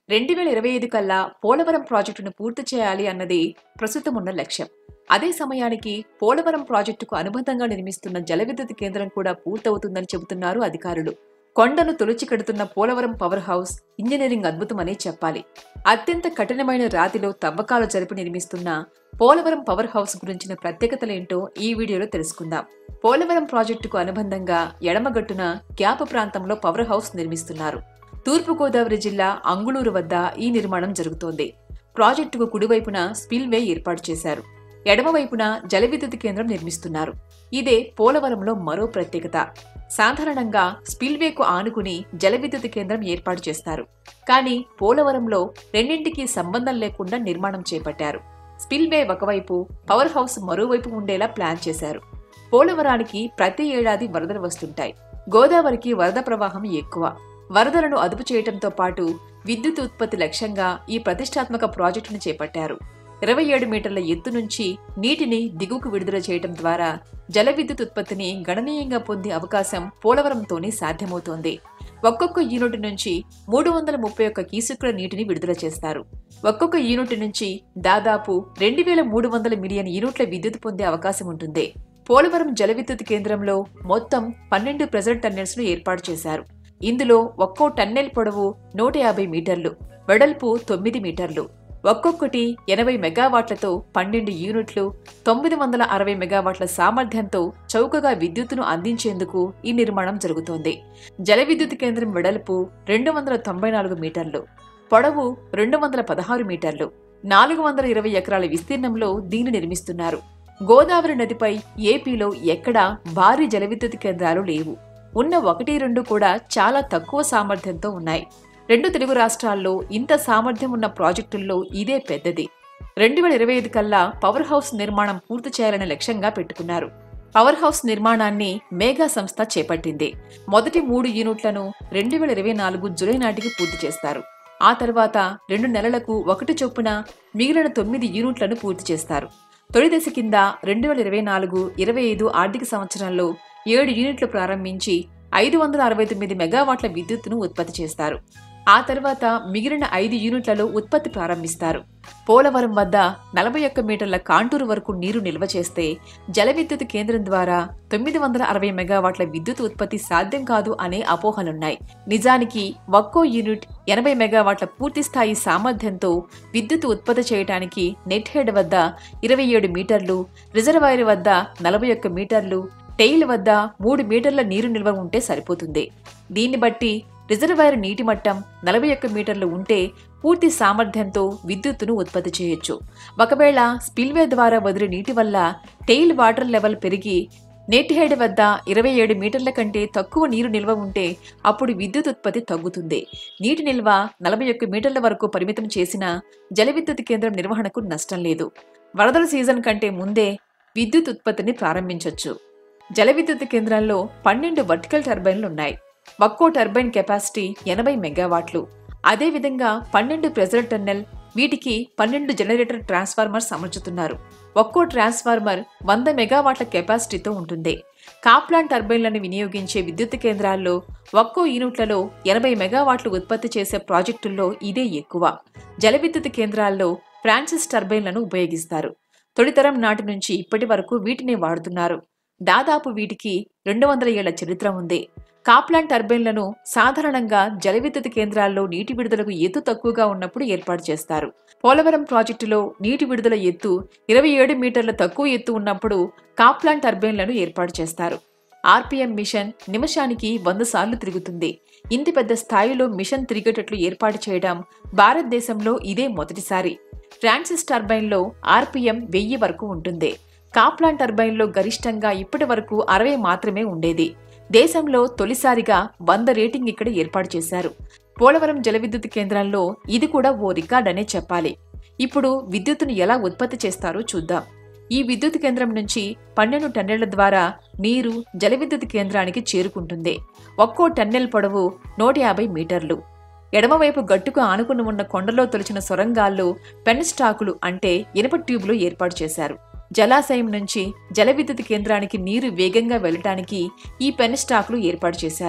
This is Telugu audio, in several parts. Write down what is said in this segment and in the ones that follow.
రెండు వేల ఇరవై ఐదు కల్లా పోలవరం ప్రాజెక్టును పూర్తి చేయాలి అన్నది ప్రస్తుతం ఉన్న లక్ష్యం అదే సమయానికి పోలవరం ప్రాజెక్టుకు అనుబంధంగా నిర్మిస్తున్న జల విద్యుత్ కేంద్రం కూడా పూర్తవుతుందని చెబుతున్నారు అధికారులు కొండను తొలిచి కడుతున్న పోలవరం పవర్ హౌస్ ఇంజనీరింగ్ అద్భుతమనే చెప్పాలి అత్యంత కఠినమైన రాతిలో తవ్వకాలు జరిపి నిర్మిస్తున్న పోలవరం పవర్ హౌస్ గురించిన ప్రత్యేకతలేంటో ఈ వీడియోలో తెలుసుకుందాం పోలవరం ప్రాజెక్టుకు అనుబంధంగా ఎడమగట్టున గ్యాప్ ప్రాంతంలో పవర్ హౌస్ నిర్మిస్తున్నారు తూర్పుగోదావరి జిల్లా అంగుళూరు వద్ద ఈ నిర్మాణం జరుగుతోంది ప్రాజెక్టుకు కుడివైపున స్పిల్వే ఏర్పాటు చేశారు ఎడమవైపున జల విద్యుత్ కేంద్రం నిర్మిస్తున్నారు ఇదే పోలవరంలో మరో ప్రత్యేకత సాధారణంగా స్పిల్వేకు ఆనుకుని జల విద్యుత్ కేంద్రం ఏర్పాటు చేస్తారు కానీ పోలవరంలో రెండింటికి సంబంధం లేకుండా నిర్మాణం చేపట్టారు స్పిల్వే ఒకవైపు పవర్ హౌస్ మరోవైపు ఉండేలా ప్లాన్ చేశారు పోలవరానికి ప్రతి ఏడాది వరదలు వస్తుంటాయి గోదావరికి వరద ప్రవాహం ఎక్కువ వరదలను అదుపు చేయడంతో పాటు విద్యుత్ ఉత్పత్తి లక్ష్యంగా ఈ ప్రతిష్టాత్మక ప్రాజెక్టును చేపట్టారు ఇరవై ఏడు మీటర్ల ఎత్తు నుంచి నీటిని దిగువకు విడుదల చేయడం ద్వారా జల విద్యుత్ ఉత్పత్తిని గణనీయంగా పొందే అవకాశం పోలవరంతోనే సాధ్యమవుతోంది ఒక్కొక్క యూనిట్ నుంచి మూడు వందల ముప్పై ఒక్క కీసుకుల నీటిని విడుదల చేస్తారు ఒక్కొక్క యూనిట్ నుంచి దాదాపు రెండు వేల మూడు వందల మిలియన్ యూనిట్ల విద్యుత్ పొందే అవకాశం ఉంటుంది పోలవరం జల విద్యుత్ కేంద్రంలో మొత్తం పన్నెండు ప్రెజర్ టన్నెల్స్ ను ఏర్పాటు చేశారు ఇందులో ఒక్కో టన్నెల్ పొడవు నూట యాభై మీటర్లు వెడల్పు తొమ్మిది మీటర్లు ఒక్కొక్కటి ఎనభై మెగావాట్లతో పన్నెండు యూనిట్లు తొమ్మిది వందల అరవై మెగావాట్ల సామర్థ్యంతో చౌకగా విద్యుత్తును అందించేందుకు ఈ నిర్మాణం జరుగుతోంది జల విద్యుత్ కేంద్రం వెడల్పు రెండు వందల తొంభై నాలుగు మీటర్లు పొడవు రెండు వందల పదహారు మీటర్లు నాలుగు వందల ఇరవై ఎకరాల విస్తీర్ణంలో దీన్ని నిర్మిస్తున్నారు గోదావరి నదిపై ఏపీలో ఎక్కడా భారీ జల విద్యుత్ కేంద్రాలు లేవు ఉన్న ఒకటి రెండు కూడా చాలా తక్కువ సామర్థ్యంతో ఉన్నాయి రెండు తెలుగు రాష్ట్రాల్లో ఇంత సామర్థ్యం ఉన్న ప్రాజెక్టుల్లో ఇదే పెద్దది రెండు వేల ఇరవై ఐదు కల్లా పవర్ హౌస్ నిర్మాణం పూర్తి చేయాలనే లక్ష్యంగా పెట్టుకున్నారు పవర్ హౌస్ నిర్మాణాన్ని మేఘా సంస్థ చేపట్టింది మొదటి మూడు యూనిట్లను రెండు వేల ఇరవై నాలుగు జులై నాటికి పూర్తి చేస్తారు ఆ తర్వాత రెండు నెలలకు ఒకటి చొప్పున మిగిలిన తొమ్మిది యూనిట్లను పూర్తి చేస్తారు తొలి దశ కింద రెండు వేల ఇరవై నాలుగు ఇరవై ఐదు ఆర్థిక సంవత్సరంలో ఏడు యూనిట్లు ప్రారంభించి ఐదు వందల అరవై తొమ్మిది మెగావాట్ల విద్యుత్తును ఉత్పత్తి చేస్తారు ఆ తర్వాత మిగిలిన ఐదు యూనిట్లలో ఉత్పత్తి ప్రారంభిస్తారు పోలవరం వద్ద నలభై ఒక్క మీటర్ల కాంటూరు వరకు నీరు నిల్వ చేస్తే జల విద్యుత్ కేంద్రం ద్వారా తొమ్మిది వందల అరవై మెగావాట్ల విద్యుత్ ఉత్పత్తి సాధ్యం కాదు అనే అపోహలున్నాయి నిజానికి ఒక్కో యూనిట్ ఎనభై మెగావాట్ల పూర్తి స్థాయి సామర్థ్యంతో విద్యుత్ ఉత్పత్తి చేయడానికి నెట్ హెడ్ వద్ద ఇరవై ఏడు మీటర్లు రిజర్వాయర్ వద్ద నలభై ఒక్క మీటర్లు టెయిల్ వద్ద మూడు మీటర్ల నీరు నిల్వ ఉంటే సరిపోతుంది దీన్ని బట్టి రిజర్వాయర్ నీటి మట్టం నలభై ఒక్క మీటర్లు ఉంటే పూర్తి సామర్థ్యంతో విద్యుత్తును ఉత్పత్తి చేయొచ్చు ఒకవేళ స్పిల్వే ద్వారా వదిలే నీటి వల్ల టెయిల్ వాటర్ లెవెల్ పెరిగి నెట్ హెడ్ వద్ద ఇరవై ఏడు మీటర్ల కంటే తక్కువ నీరు నిల్వ ఉంటే అప్పుడు విద్యుత్ ఉత్పత్తి తగ్గుతుంది నీటి నిల్వ నలభై ఒక్క మీటర్ల వరకు పరిమితం చేసిన జల విద్యుత్ కేంద్రం నిర్వహణకు నష్టం లేదు వరదల సీజన్ కంటే ముందే విద్యుత్ ఉత్పత్తిని ప్రారంభించొచ్చు జల విద్యుత్ కేంద్రాల్లో పన్నెండు వర్టికల్ టర్బైన్లు ఉన్నాయి ఒక్కో టర్బైన్ కెపాసిటీ ఎనభై మెగావాట్లు అదేవిధంగా పన్నెండు ప్రెజర్ టన్నెల్ వీటికి పన్నెండు జనరేటర్ ట్రాన్స్ఫార్మర్స్ అమర్చుతున్నారు ఒక్కో ట్రాన్స్ఫార్మర్ వంద మెగావాట్ల కెపాసిటీతో ఉంటుంది కాప్లాన్ టర్బైన్లను వినియోగించే విద్యుత్ కేంద్రాల్లో ఒక్కో యూనిట్లలో ఎనభై మెగావాట్లు ఉత్పత్తి చేసే ప్రాజెక్టుల్లో ఇదే ఎక్కువ జల విద్యుత్ కేంద్రాల్లో ఫ్రాన్సిస్ టర్బైన్లను ఉపయోగిస్తారు తొలితరం నాటి నుంచి ఇప్పటి వరకు వీటిని వాడుతున్నారు దాదాపు వీటికి రెండు వందల ఏళ్ల చరిత్ర ఉంది కాప్లాన్ టర్బైన్లను సాధారణంగా జల విద్యుత్ కేంద్రాల్లో నీటి విడుదలకు ఎత్తు తక్కువగా ఉన్నప్పుడు ఏర్పాటు చేస్తారు పోలవరం ప్రాజెక్టులో నీటి విడుదల ఎత్తు ఇరవై ఏడు మీటర్ల తక్కువ ఎత్తు ఉన్నప్పుడు కాప్లాన్ టర్బైన్లను ఏర్పాటు చేస్తారు ఆర్పీఎం మిషన్ నిమిషానికి వంద సార్లు తిరుగుతుంది ఇంత పెద్ద స్థాయిలో మిషన్ తిరిగేటట్లు ఏర్పాటు చేయడం భారతదేశంలో ఇదే మొదటిసారి ఫ్రాన్సిస్ టర్బైన్లో ఆర్పీఎం వెయ్యి వరకు ఉంటుంది కాప్లాన్ టర్బైన్లో గరిష్టంగా ఇప్పటి వరకు అరవై మాత్రమే ఉండేది దేశంలో తొలిసారిగా వంద రేటింగ్ ఇక్కడ ఏర్పాటు చేశారు పోలవరం జల విద్యుత్ కేంద్రంలో ఇది కూడా ఓ రికార్డ్ అనే చెప్పాలి ఇప్పుడు విద్యుత్తును ఎలా ఉత్పత్తి చేస్తారో చూద్దాం ఈ విద్యుత్ కేంద్రం నుంచి పన్నెండు టన్నెళ్ల ద్వారా నీరు జల విద్యుత్ కేంద్రానికి చేరుకుంటుంది ఒక్కో టన్నెల్ పొడవు నూట యాభై మీటర్లు ఎడమవైపు గట్టుకు ఆనుకుని ఉన్న కొండలో తొలిచిన సొరంగాల్లో పెన్ స్టాకులు అంటే ఇనుప ట్యూబ్లు ఏర్పాటు చేశారు జలాశయం నుంచి జల విద్యుత్ కేంద్రానికి నీరు వేగంగా వెళ్లటానికి ఈ పెన్ స్టాక్లు ఏర్పాటు చేశారు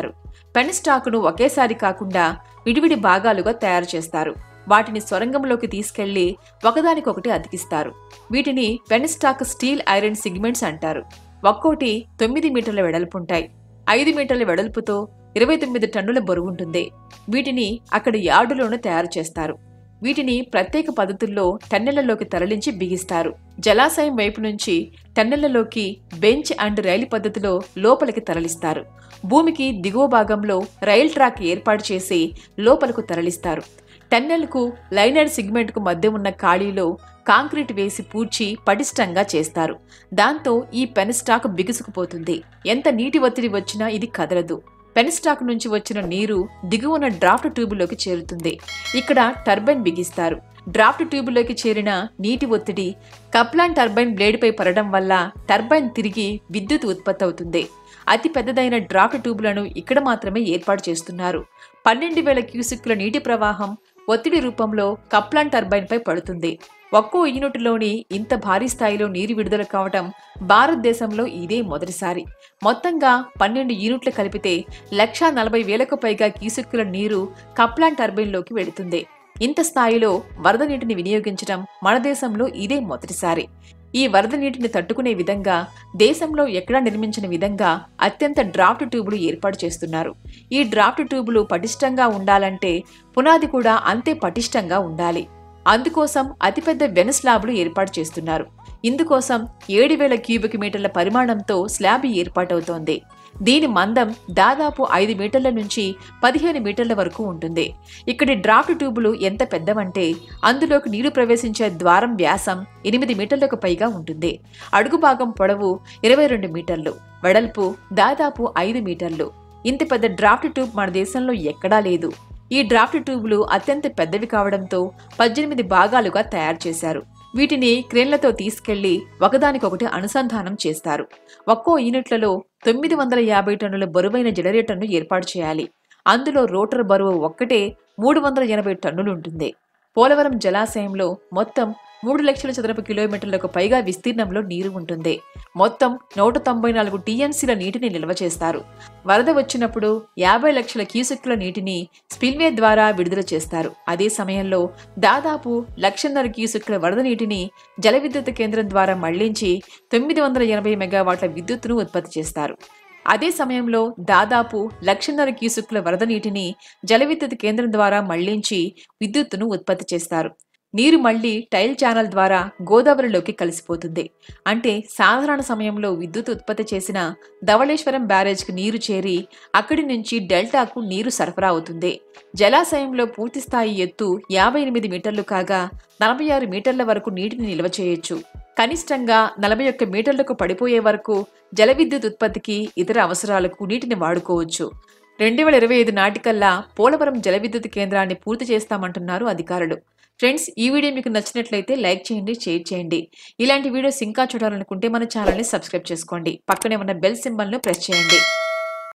పెన్ స్టాక్ను ఒకేసారి కాకుండా విడివిడి భాగాలుగా తయారు చేస్తారు వాటిని సొరంగంలోకి తీసుకెళ్లి ఒకదానికొకటి అతికిస్తారు వీటిని penstock steel iron segments అంటారు ఒక్కోటి తొమ్మిది మీటర్ల వెడల్పుంటాయి ఐదు మీటర్ల వెడల్పుతో ఇరవై తొమ్మిది టన్నుల బరువుంటుంది వీటిని అక్కడ యార్డులోనే తయారు చేస్తారు వీటిని ప్రత్యేక పద్ధతుల్లో టన్నెళ్లలోకి తరలించి బిగిస్తారు జలాశయం వైపు నుంచి టన్నెళ్లలోకి బెంచ్ అండ్ రైలు పద్ధతిలో లోపలికి తరలిస్తారు భూమికి దిగువ భాగంలో రైల్ ట్రాక్ ఏర్పాటు చేసి లోపలకు తరలిస్తారు టన్నెల్కు లైనర్ సిగ్మెంట్కు మధ్య ఉన్న ఖాళీలో కాంక్రీట్ వేసి పూడ్చి పటిష్టంగా చేస్తారు దాంతో ఈ పెన్ స్టాక్ బిగుసుకుపోతుంది ఎంత నీటి ఒత్తిడి వచ్చినా ఇది కదలదు పెన్ స్టాక్ నుంచి వచ్చిన నీరు దిగువన డ్రాఫ్ట్ ట్యూబులోకి చేరుతుంది ఇక్కడ టర్బైన్ బిగిస్తారు డ్రాఫ్ట్ ట్యూబులోకి చేరిన నీటి ఒత్తిడి కప్లాన్ టర్బైన్ బ్లేడ్పై పడడం వల్ల టర్బైన్ తిరిగి విద్యుత్ ఉత్పత్తి అవుతుంది అతి పెద్దదైన డ్రాఫ్ట్ ట్యూబులను ఇక్కడ మాత్రమే ఏర్పాటు చేస్తున్నారు పన్నెండు వేల క్యూసిక్ల నీటి ప్రవాహం ఒత్తిడి రూపంలో కప్లాన్ టర్బైన్పై పడుతుంది ఒక్కో యూనిట్లోని ఇంత భారీ స్థాయిలో నీరు విడుదల కావటం భారతదేశంలో ఇదే మొదటిసారి మొత్తంగా పన్నెండు యూనిట్లు కలిపితే లక్షా నలభై వేలకు పైగా క్యూసెక్కుల నీరు కప్లాన్ టర్బైన్లోకి వెళుతుంది ఇంత స్థాయిలో వరద నీటిని వినియోగించడం మన దేశంలో ఇదే మొదటిసారి ఈ వరద నీటిని తట్టుకునే విధంగా దేశంలో ఎక్కడా నిర్మించిన విధంగా అత్యంత డ్రాఫ్ట్ ట్యూబులు ఏర్పాటు చేస్తున్నారు ఈ డ్రాఫ్ట్ ట్యూబులు పటిష్టంగా ఉండాలంటే పునాది కూడా అంతే పటిష్టంగా ఉండాలి అందుకోసం అతిపెద్ద వెన స్లాబ్లు ఏర్పాటు చేస్తున్నారు ఇందుకోసం ఏడు వేల క్యూబిక్ మీటర్ల పరిమాణంతో స్లాబ్ ఏర్పాటవుతోంది దీని మందం దాదాపు ఐదు మీటర్ల నుంచి పదిహేను మీటర్ల వరకు ఉంటుంది ఇక్కడి డ్రాఫ్ట్ ట్యూబులు ఎంత పెద్దవంటే అందులోకి నీరు ప్రవేశించే ద్వారం వ్యాసం ఎనిమిది మీటర్లకు పైగా ఉంటుంది అడుగు భాగం పొడవు ఇరవై రెండు మీటర్లు వెడల్పు దాదాపు ఐదు మీటర్లు ఇంత పెద్ద డ్రాఫ్ట్ ట్యూబ్ మన దేశంలో ఎక్కడా లేదు ఈ డ్రాఫ్ట్ ట్యూబులు అత్యంత పెద్దవి కావడంతో పద్దెనిమిది భాగాలుగా తయారు చేశారు వీటిని క్రేన్లతో తీసుకెళ్లి ఒకదానికొకటి అనుసంధానం చేస్తారు ఒక్కో యూనిట్లలో తొమ్మిది వందల యాభై టన్నుల బరువైన జనరేటర్ను ఏర్పాటు చేయాలి అందులో రోటర్ బరువు ఒక్కటే మూడు వందల ఎనభై టన్నులు ఉంటుంది పోలవరం జలాశయంలో మొత్తం మూడు లక్షల చదరపు కిలోమీటర్లకు పైగా విస్తీర్ణంలో నీరు ఉంటుంది మొత్తం నూట తొంభై నాలుగు టీఎంసీల నీటిని నిల్వ చేస్తారు వరద వచ్చినప్పుడు యాభై లక్షల క్యూసెక్కుల నీటిని స్పిల్వే ద్వారా విడుదల చేస్తారు అదే సమయంలో దాదాపు లక్షన్నర క్యూసెక్కుల వరద నీటిని జల విద్యుత్ కేంద్రం ద్వారా మళ్లించి తొమ్మిది వందల ఎనభై మెగావాట్ల విద్యుత్తును ఉత్పత్తి చేస్తారు అదే సమయంలో దాదాపు లక్షన్నర క్యూసెక్కుల వరద నీటిని జల విద్యుత్ కేంద్రం ద్వారా మళ్లించి విద్యుత్తును ఉత్పత్తి చేస్తారు నీరు మళ్లీ టైల్ ఛానల్ ద్వారా గోదావరిలోకి కలిసిపోతుంది అంటే సాధారణ సమయంలో విద్యుత్ ఉత్పత్తి చేసిన ధవళేశ్వరం బ్యారేజ్కి నీరు చేరి అక్కడి నుంచి డెల్టాకు నీరు సరఫరా అవుతుంది జలాశయంలో పూర్తి స్థాయి ఎత్తు యాభై ఎనిమిది మీటర్లు కాగా నలభై ఆరు మీటర్ల వరకు నీటిని నిల్వ చేయొచ్చు కనిష్టంగా నలభై ఒక్క మీటర్లకు పడిపోయే వరకు జల విద్యుత్ ఉత్పత్తికి ఇతర అవసరాలకు నీటిని వాడుకోవచ్చు రెండు వేల ఇరవై ఐదు నాటికల్లా పోలవరం జల విద్యుత్ కేంద్రాన్ని పూర్తి చేస్తామంటున్నారు అధికారులు ఫ్రెండ్స్ ఈ వీడియో మీకు నచ్చినట్లయితే లైక్ చేయండి షేర్ చేయండి ఇలాంటి వీడియోస్ ఇంకా చూడాలనుకుంటే మన ఛానల్ని సబ్స్క్రైబ్ చేసుకోండి పక్కనే ఉన్న బెల్ సింబల్ను ప్రెస్ చేయండి